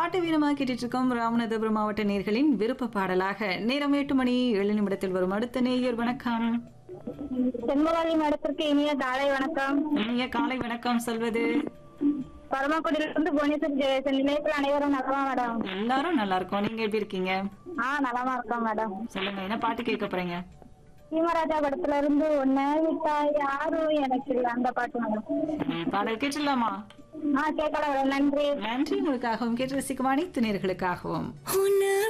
பாட்டு வீரமா கேட்டுட்டு இருக்கோம் ராமநாதபுரம் மாவட்ட நேர்களின் விருப்ப பாடலாக நேரம் எட்டு மணி ஏழு நிமிடத்தில் வரும் அடுத்த நேயர் வணக்கம் செண்பகாளி மடத்திற்கு இனிய காலை வணக்கம் இனிய காலை வணக்கம் சொல்வது பரமக்குடியிலிருந்து புவனேஸ்வர் ஜெயசன் நிலையத்தில் அனைவரும் நலமா மேடம் எல்லாரும் நல்லா இருக்கோம் நீங்க எப்படி இருக்கீங்க ஆ நலமா இருக்கோம் மேடம் சொல்லுங்க என்ன பாட்டு கேட்க போறீங்க சீமராஜா படத்துல இருந்து ஒன்ன விட்டா யாரும் எனக்கு இல்ல அந்த பாட்டு மேடம் சரி, பாடல் கேட்டுடலாமா ஆ கேட்கலாம் மேடம் நன்றி நன்றி உங்களுக்காகவும் கேட்டு ரசிக்கும் அனைத்து நேர்களுக்காகவும் உன்னை